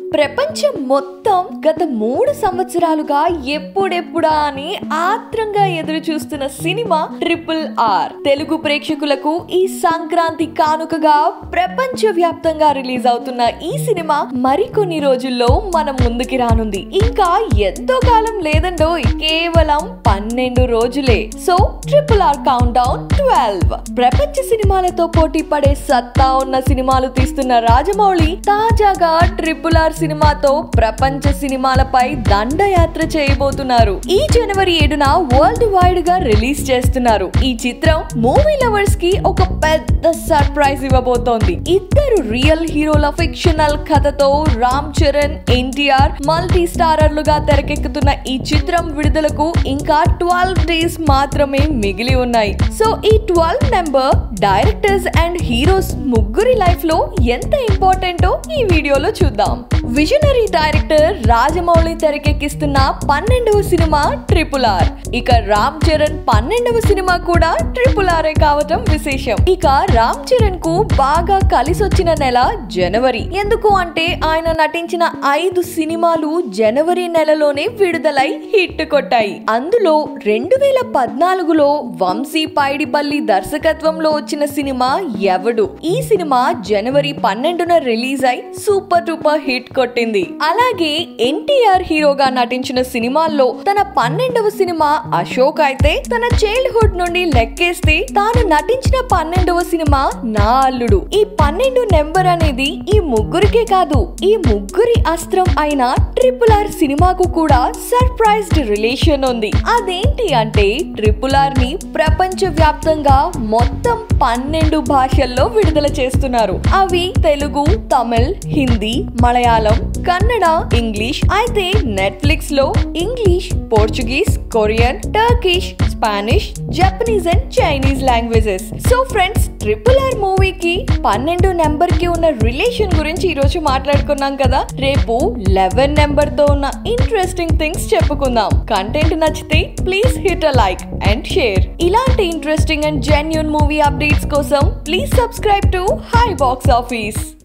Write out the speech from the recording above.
ప్రపంచం మొత్తం గత మూడు సంవత్సరాలుగా ఎప్పుడెప్పుడా అని ఆత్రంగా ఎదురు చూస్తున్న సినిమా ట్రిపుల్ ఆర్ తెలుగు ప్రేక్షకులకు ఈ సంక్రాంతి కానుకగా ప్రపంచ వ్యాప్తంగా రిలీజ్ అవుతున్న ఈ సినిమా మరికొన్ని రోజుల్లో మన ముందుకి రానుంది ఇంకా ఎంతో కాలం లేదండోయ్ కేవలం పన్నెండు రోజులే so triple R countdown twelve ప్రపంచ సినిమాలతో పోటీ పడే సత్తా ఉన్న సినిమాలు తీస్తున్న రాజమౌళి తాజాగా ట్రిపుల్ ఆర్ సినిమాతో ప్రపంచ సినిమాలపై దండయాత్ర చేయబోతున్నారు ఈ జనవరి ఏడున వరల్డ్ వైడ్ గా రిలీజ్ చేస్తున్నారు ఈ చిత్రం మూవీ లవర్స్ కి ఒక పెద్ద సర్ప్రైజ్ ఇవ్వబోతోంది ఇద్దరు రియల్ హీరోల ఫిక్షనల్ కథతో రామ్ చరణ్ ఎన్టీఆర్ మల్టీ స్టారర్లుగా తెరకెక్కుతున్న ఈ చిత్రం విడుదలకు ఇంకా ట్వెల్వ్ డేస్ మాత్రమే మిగిలి ఉన్నాయి సో ఈ twelve number directors and heroes ముగ్గురి లైఫ్ లో ఎంత ఇంపార్టెంటో ఈ వీడియోలో చూద్దాం విజనరీ డైరెక్టర్ రాజమౌళి తెరకెక్కిస్తున్న పన్నెండవ సినిమా ట్రిపుల్ ఆర్ ఇక రామ్ చరణ్ పన్నెండవ సినిమా కూడా ట్రిపుల్ ఆర్ కావటం విశేషం ఇక రామ్ చరణ్ కు బాగా కలిసొచ్చిన నెల జనవరి ఎందుకు అంటే ఆయన నటించిన ఐదు సినిమాలు జనవరి నెలలోనే విడుదలై హిట్ కొట్టాయి అందులో రెండు వేల పద్నాలుగులో వంశీ పైడిపల్లి దర్శకత్వంలో వచ్చిన సినిమా ఎవడు ఈ సినిమా జనవరి పన్నెండున రిలీజ్ అయి సూపర్ డూపర్ హిట్ కొట్టింది అలాగే ఎన్టీఆర్ హీరోగా నటించిన సినిమాల్లో తన పన్నెండవ సినిమా అశోక్ అయితే తన చైల్డ్హుడ్ నుండి లెక్కేస్తే తాను నటించిన పన్నెండవ సినిమా నా అల్లుడు ఈ పన్నెండు నెంబర్ అనేది ఈ ముగ్గురికే కాదు ఈ ముగ్గురి అస్త్రం అయిన ట్రిపుల్ ఆర్ సినిమాకు కూడా సర్ప్రైజ్డ్ రిలేషన్ ఉంది అదేంటి అంటే ట్రిపుల్ ఆర్ ని ప్రపంచ వ్యాప్తంగా మొత్తం పన్నెండు భాషల్లో విడుదల చేస్తున్నారు అవి తెలుగు తమిళ్ హిందీ మలయాళం కన్నడ ఇంగ్లీష్ అయితే నెట్ఫ్లిక్స్ లో English Portuguese Korean Turkish Spanish Japanese and Chinese languages so friends triple R మూవీకి పన్నెండు నెంబర్ కి ఉన్న రిలేషన్ గురించి ఈ రోజు మాట్లాడుకున్నాం కదా రేపు లెవెన్ నెంబర్ తో ఉన్న ఇంట్రెస్టింగ్ థింగ్స్ చెప్పుకుందాం కంటెంట్ నచ్చితే please hit a like and share ఇలాంటి interesting and genuine movie updates కోసం please subscribe to high box office